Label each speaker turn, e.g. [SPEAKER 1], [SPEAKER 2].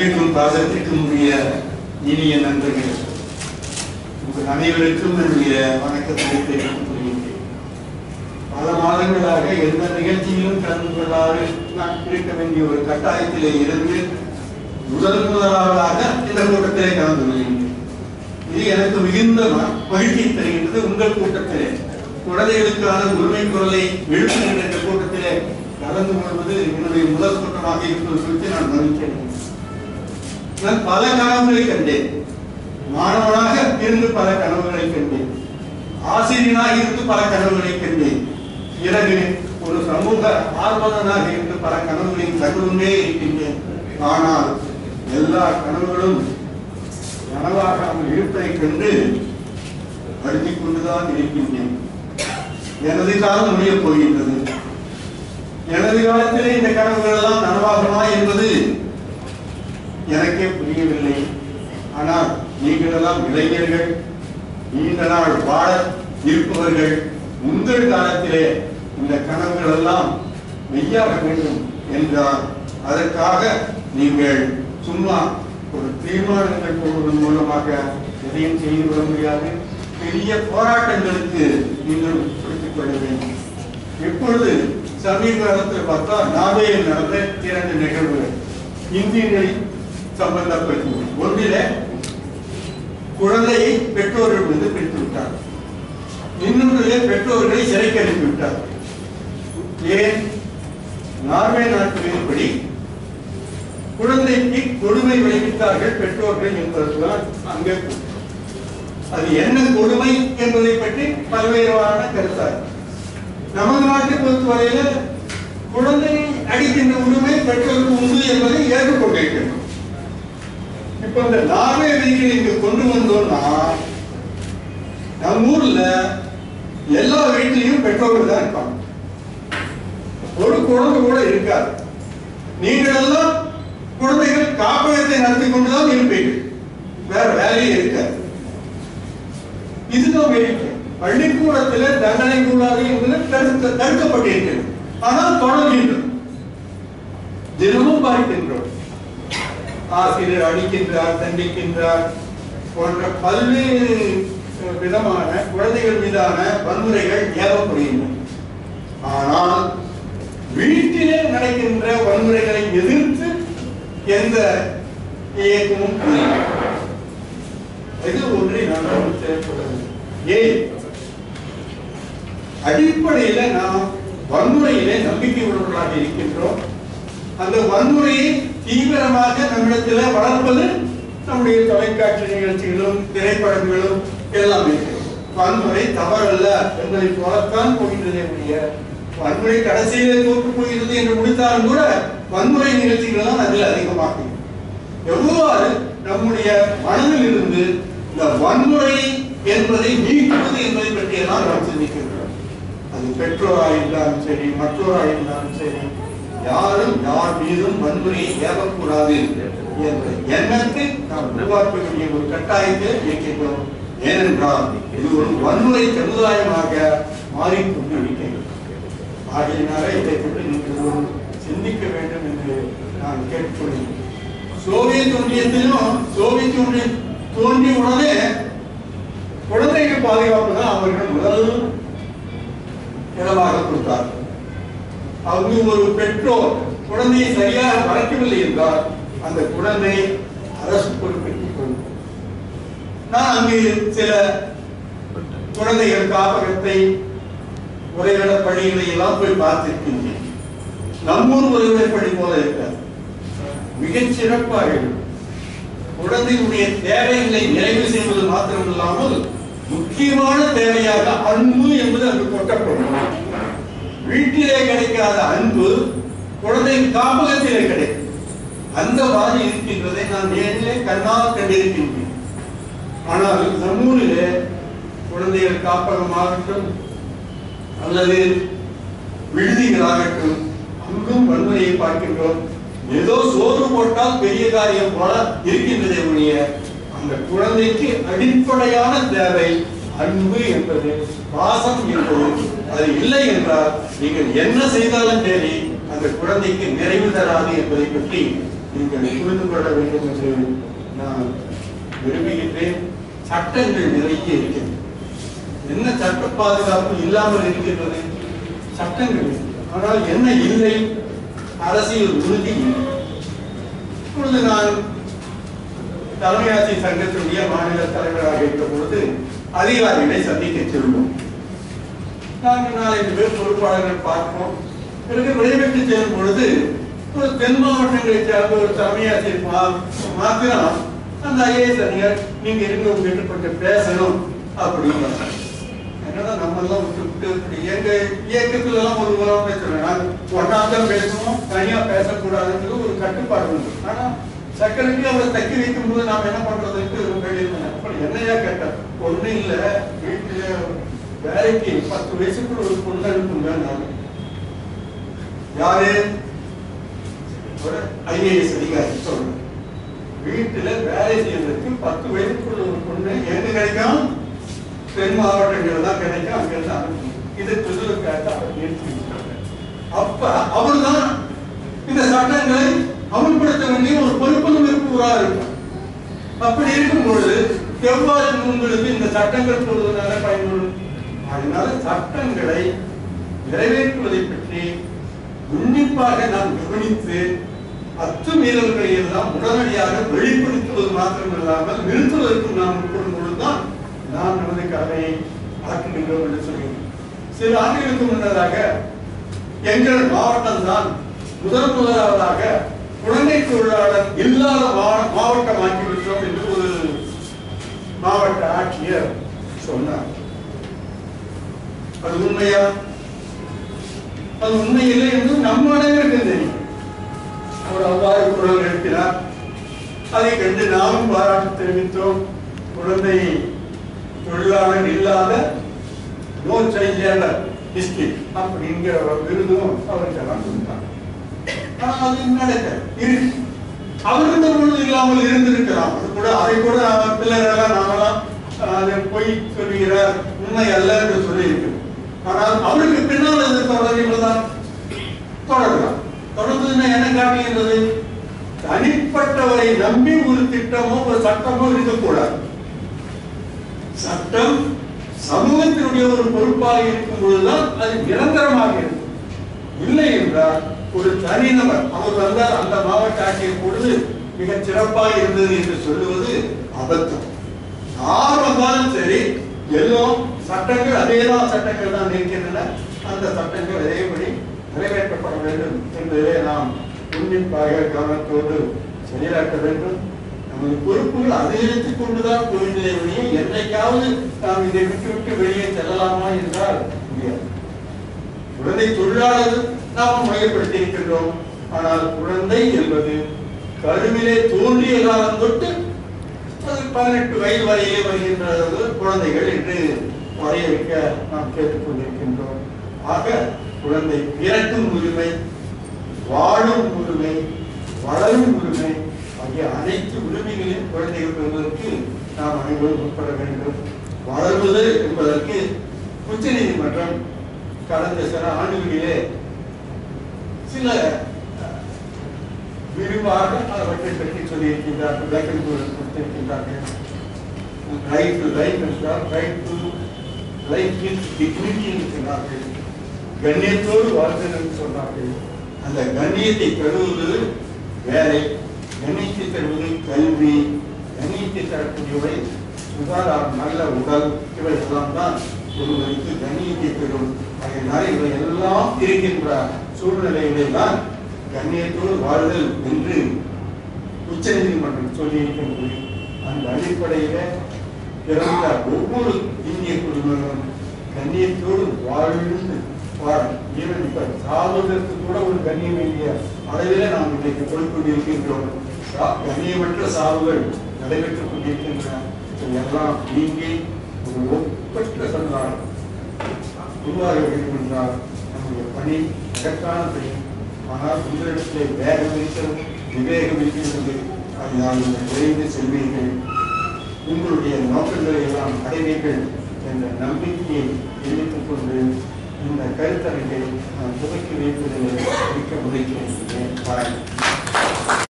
[SPEAKER 1] அன்பிற்கும் பாசத்திற்கும் உரிய இனிய நண்பர்கள் உங்கள் அனைவருக்கும் என்னுடைய வணக்கத்தை தெரிவித்துக் கொள்கின்றேன் பல மாதங்களாக எந்த நிகழ்ச்சியிலும் கலந்து கொள்ளாது நான் இருக்க வேண்டிய ஒரு கட்டாயத்திலே இருந்து முதல் முதலாவதாக இந்த கூட்டத்திலே கலந்து கொள்கின்றேன் இது எனக்கு மிகுந்த ம- மகிழ்ச்சியை தருகின்றது உங்கள் கூட்டத்திலே குழந்தைகளுக்கான உரிமை குரலை எழுப்புகின்ற இந்த கூட்டத்திலே கலந்து கொள்வது என்னுடைய முதல் கூட்டமாக இருப்பது குறித்து நான் மகிழ்ச்சியடைகிறேன் நான் பல கனவுகளை கண்டேன் மாணவனாக இருந்து பல கனவுகளை கண்டேன் ஆசிரியனாக இருந்து பல கனவுகளை கண்டேன் பிறகு ஒரு சமூக ஆர்வலனாக இருந்து பல கனவுகளின் கனவுமே இருக்கின்றேன் ஆனால் எல்லா கனவுகளும் கனவாகாமல் இருப்பதைக் கண்டு வருத்திக் கொண்டுதான் இருக்கின்றேன் எனது காலம் முடியப் போகின்றது எனது காலத்திலே இந்த கனவுகள் எல்லாம் நனவாகுமா என்பது எனக்கே புரியவில்லை ஆனால் நீங்கள் எல்லாம் இளைஞர்கள் நீண்ட நாள் வாழ இருப்பவர்கள் உங்கள் காலத்திலே இந்த கனவுகள் எல்லாம் மெய்யாக வேண்டும் என்றால் அதற்காக நீங்கள் சும்மா ஒரு தீர்மானங்கள் போடுவதன் மூலமாக எதையும் செய்து விட முடியாது பெரிய போராட்டங்களுக்கு நீங்கள் பிடித்துக் கொள்ள வேண்டும் இப்பொழுது சமீப காலத்தில் பார்த்தா நார்வேயில் நடந்த இரண்டு நிகழ்வுகள் இந்தியர்களை சம்பந்தப்பட்டு ஒன்றிலே குழந்தையை பெற்றோர்கள் வந்து பிடித்து விட்டார் இன்னொன்றிலே பெற்றோர்களை சிறைக்கு அனுப்பி விட்டார் ஏன் நார்வே நாட்டு விதிப்படி குழந்தைக்கு கொடுமை விளைவித்தார்கள் பெற்றோர்கள் என்பதுதான் அங்கே அது என்ன கொடுமை என்பதை பற்றி பல்வேறான கருத்தார் நமது நாட்டை பொறுத்தவரையில குழந்தையை அடிக்கின்ற உரிமை பெற்றோருக்கு உண்டு என்பதை ஏற்றுக்கொண்டிருக்கின்றோம் இப்ப இந்த நார்வே விதிகளை இங்க கொண்டு வந்தோம்னா நம்ம ஊர்ல எல்லா வீட்லயும் பெற்றோர்கள் தான் இருப்பாங்க ஒரு குழந்தை கூட இருக்காது நீங்கள் எல்லாம் குழந்தைகள் காப்பகத்தை நடத்தி கொண்டுதான் இருப்பீர்கள் வேற வேலையே இருக்காது இதுதான் வேடிக்கை பள்ளிக்கூடத்தில் தண்டனை கூடாது என்பது தடுக்க தடுக்கப்பட்டிருக்கிறது ஆனால் தொடர்கின்றோம் தினமும் பார்க்கின்றோம் ஆசிரியர் அடிக்கின்றார் தண்டிக்கின்றார் போன்ற பல்வேறு விதமான குழந்தைகள் மீதான வன்முறைகள் ஏவப்படுகின்றன ஆனால் வீட்டிலே நடக்கின்ற வன்முறைகளை எதிர்த்து எந்த இயக்கமும் இல்லை. இது ஒன்றை நான் செயல்படுவது ஏன் அடிப்படையில நாம் வன்முறையிலே நம்பிக்கை உள்ளவர்களாக இருக்கின்றோம் அந்த வன்முறையை தீவிரமாக நம்மிடத்தில் வளர்ப்பது நம்முடைய தொலைக்காட்சி நிகழ்ச்சிகளும் திரைப்படங்களும் எல்லாம் இருக்கிறது வன்முறை தவறல்ல என்பதை போலத்தான் போகின்றதே ஒழிய வன்முறை கடைசியிலே தோற்று போகிறது என்று முடித்தாலும் கூட வன்முறை நிகழ்ச்சிகள் தான் அதில் அதிகமாக எவ்வாறு நம்முடைய மனதில் இருந்து இந்த வன்முறை என்பதை நீக்குவது என்பதை பற்றியெல்லாம் நாம் சிந்திக்கின்றோம் அது பெற்றோராக இருந்தாலும் சரி மற்றோராக இருந்தாலும் சரி யாரும் யார் மீதும் வன்முறையை ஏவக்கூடாது என்ற எண்ணத்தை நாம் உருவாக்க வேண்டிய ஒரு கட்டாயத்தில் இருக்கின்றோம் ஏனென்றால் இது ஒரு வன்முறை சமுதாயமாக மாறிக்கொண்டு இருக்கிறது ஆகையினால இதை பற்றி நீங்கள் ஒரு சிந்திக்க வேண்டும் என்று நான் கேட்டுக்கொள்கிறேன் சோவியத் ஒன்றியத்திலும் சோவியத் ஒன்றியம் தோன்றிய உடனே குழந்தைகள் பாதுகாப்பு தான் அவர்கள் முதல் இடமாக கொடுத்தார் அங்கு ஒரு பெற்றோர் குழந்தையை சரியாக வளர்க்கவில்லை என்றால் அந்த குழந்தை அரசு பொறுப்பேற்றுக் கொள்ளும் நான் அங்கு சில குழந்தைகள் காப்பகத்தை உரையாட பள்ளிகளை எல்லாம் போய் பார்த்திருக்கின்றேன் நம்மூர் உரையாட பள்ளி போல இருக்காது மிகச் சிறப்பாக இருக்கும். குழந்தையுடைய தேவைகளை நிறைவு செய்வது மாத்திரமில்லாமல் முக்கியமான தேவையாக அன்பு என்பது அங்கு கொட்டப்படும் வீட்டிலே கிடைக்காத அன்பு குழந்தையின் காப்பகத்திலே கிடைக்கும் அந்த மாதிரி இருக்கின்றதை நான் நேரிலே கண்ணால் கண்டிருக்கின்றேன் ஆனால் நம்மூரிலே குழந்தைகள் காப்பகமாகட்டும் அல்லது விடுதிகளாகட்டும் அங்கும் வன்முறையை பார்க்கின்றோம் ஏதோ சோறு போட்டால் பெரிய காரியம் போல இருக்கின்றதே ஒழிய அந்த குழந்தைக்கு அடிப்படையான தேவை அன்பு என்பது பாசம் என்பது அது இல்லை என்றால் நீங்கள் என்ன செய்தாலும் சரி அந்த குழந்தைக்கு நிறைவு தராது என்பதை பற்றி நீங்கள் புரிந்து கொள்ள வேண்டும் என்று நான் விரும்புகின்றேன் சட்டங்கள் நிறைய இருக்கிறது என்ன சட்ட பாதுகாப்பு இல்லாமல் இருக்கின்றது சட்டங்கள் இருக்கு. ஆனால் என்ன இல்லை அரசியல் உறுதி இல்லை இப்பொழுது நான் தலைமை ஆட்சி சங்கத்தினுடைய மாநில தலைவராக இருக்கிற பொழுது அதிகாரிகளை சந்திக்க செல்வோம் நாங்கள் நாலஞ்சு பேர் பொறுப்பாளர்கள் பார்ப்போம் பிறகு வெளிவிட்டு செல்லும் பொழுது ஒரு தென் மாவட்டங்களை சேர்ந்த ஒரு தலைமை ஆசிரியர் மா- மாத்திரம் அந்த ஐஏஎஸ் அதிகாரி நீங்க இருங்க உங்ககிட்ட கொஞ்சம் பேசணும் அப்படின்னு என்னடா நம்ம எல்லாம் விட்டு விட்டு இப்படி எங்க இயக்கத்துல எல்லாம் ஒரு முறை பேசுறேன் நாங்க ஒன்னா தான் பேசணும் தனியா பேசக்கூடாதுன்றது ஒரு கட்டுப்பாடு உண்டு ஆனா செக்ரட்டரி அவரை தக்கி வைக்கும் போது நாம என்ன பண்றதுக்கு வெளியில் அப்படி என்னையா கேட்டேன் ஒண்ணும் இல்ல வீட்டுல வேலைக்கு பத்து வயசுக்குள்ள ஒரு பொண்ணு அனுப்புங்க நான் யாரு ஒரு ஐஏஎஸ் அதிகாரி சொல்றேன் வீட்டுல வேலை செய்யறதுக்கு பத்து வயசுக்குள்ள ஒரு பொண்ணு எங்க கிடைக்கும் தென் மாவட்டங்கள் தான் கிடைக்கும் அங்க இருந்து அனுப்பணும் இது புதுலுக்காக அவர் நிறுத்தி வைக்கிறார். அப்ப அவர்தான் இந்த சட்டங்களை அமல்படுத்த வேண்டிய ஒரு பொறுப்பும் இருப்பவராக இருப்பார் அப்படி இருக்கும் பொழுது எவ்வாறு உங்களுக்கு இந்த சட்டங்கள் போடுவதனால பயன்படும் அதனால சட்டங்களை நிறைவேற்றுவதை பற்றி உன்னிப்பாக நாம் கவனித்து அத்துமீறல்களை எல்லாம் உடனடியாக வெளிப்படுத்துவது மாத்திரமல்லாமல் நிறுத்துவதற்கு நாம் உட்படும் பொழுதுதான் நாம் நமது கடமையை ஆற்றுகின்றோம் என்று சொல்கிறோம் சில ஆண்டுகளுக்கு முன்னதாக எங்கள் மாவட்டம் தான் முதல் முதலாவதாக குழந்தை தொழிலாளர் இல்லாத மா- மாவட்டமாக்கி விட்டோம் என்று ஒரு மாவட்ட ஆட்சியர் சொன்னார் அது உண்மையா அது உண்மை இல்லை என்று நம்ம அனைவருக்கும் தெரியும் அவர் அவ்வாறு குரல் எழுப்பினார் அதை கண்டு நாமும் பாராட்டு தெரிவித்தோம் குழந்தை தொழிலாளர் இல்லாத நோ சைல்ட் லேபர் டிஸ்ட்ரிக்ட் அப்படிங்கிற ஒரு விருதும் அவருக்கெல்லாம் கொடுத்தாங்க ஆனா அது நடக்க இருக்கு அவர் இருந்த பொழுது இல்லாமல் இருந்திருக்கலாம் அது கூட அதை கூட பிள்ளைகளெல்லாம் நாமெல்லாம் அதை பொய் சொல்கிறார் உண்மை அல்ல என்று சொல்லி இருக்கு ஆனால் அவருக்கு பின்னால் இது தொடர்கிறது தான் தொடரலாம் தொடர்ந்ததுன்னா என்ன காட்டுகின்றது தனிப்பட்டவரை நம்பி ஒரு திட்டமோ ஒரு சட்டமோ இருக்கக்கூடாது சட்டம் சமூகத்தினுடைய ஒரு பொறுப்பாக இருக்கும் பொழுதுதான் அது நிரந்தரமாக இருக்கும் இல்லை என்றால் ஒரு தனிநபர் அவர் வந்தார் அந்த மாவட்ட ஆட்சியர் பொழுது மிகச் சிறப்பாக இருந்தது என்று சொல்லுவது அபத்தம் யார் வந்தாலும் சரி எல்லாம் சட்டங்கள் அதேதான் சட்டங்கள் தான் இருக்கின்றன அந்த சட்டங்கள் அதேபடி நிறைவேற்றப்பட வேண்டும் என்பதை நாம் உன்னிப்பாக கவனத்தோடு செயலாற்ற வேண்டும் நமது பொறுப்புகள் அதிகரித்துக் கொண்டுதான் போகின்றதை ஒழிய என்னைக்காவது நாம் இதை விட்டு விட்டு வெளியே செல்லலாமா என்றால் முடியாது குழந்தை தொழிலாளர் நாம் மையப்படுத்தி இருக்கின்றோம் ஆனால் குழந்தை என்பது கருவிலே தோன்றிய காலம் தொட்டு அது பதினெட்டு வயது வரையிலே வருகின்ற குழந்தைகள் என்று வரைய வைக்க நாம் கேட்டுக்கொண்டிருக்கின்றோம் ஆக குழந்தை பிறக்கும் உரிமை வாழும் உரிமை வளரும் உரிமை ஆகிய அனைத்து உரிமைகளையும் குழந்தைகள் பெறுவதற்கு நாம் அனைவரும் உட்பட வேண்டும் வளர்வது என்பதற்கு உச்சநீதிமன்றம் கடந்த சில ஆண்டுகளிலே சில அஹ், விரிவாக அவற்றை பற்றி சொல்லியிருக்கின்றார்கள் விளக்கம் கொடு- கொடுத்திருக்கின்றார்கள் ரைட் டு லைஃப் என்றால் right to life with dignity சொன்னார்கள் கண்ணியத்தோடு வாழ்தல் என்று சொன்னார்கள் அந்த கண்ணியத்தை தருவது வேலை கண்ணியத்தை தருவது கல்வி கண்ணியத்தை தரக்கூடியவை சுகாதாரம் நல்ல உடல் இவை எல்லாம் தான் ஒருவருக்கு கண்ணியத்தை பெறும் அதனால இவை எல்லாம் இருக்கின்ற சூழ்நிலையிலே தான் கண்ணியத்தோடு வாழ்தல் என்று உச்சநீதிமன்றம் சொல்லியிருக்கின்றது அந்த அடிப்படையில பிறந்த ஒவ்வொரு இந்திய குடும்பங்களும் கண்ணியத்தோடு வாழ்ந்து வாழ ஈவன் இப்ப சாவதற்கு கூட ஒரு கண்ணியம் வேண்டிய அளவிலே நாம் இன்றைக்கு போய் கொண்டிருக்கின்றோம் சா- கண்ணியமற்ற சாவுகள் நடைபெற்றுக் கொண்டிருக்கின்றன எல்லாம் நீங்கி ஒரு ஒப்பற்ற சமுதாயம் உருவாக வேண்டும் என்றால் நம்முடைய பணி அதற்கான பணி ஆனால் உங்களிடத்திலே வேகம் இருக்கிறது விவேகம் இருக்கின்றது அதை நான் விரைந்து செல்வீர்கள் உங்களுடைய நோக்கங்களை எல்லாம் அடைவீர்கள் என்ற நம்பிக்கையை தெரிவித்துக் கொண்டு இந்த கருத்தரங்கை நான் துவக்கி வைப்பதில் மிக்க மகிழ்ச்சி அடைகிறேன். வணக்கம்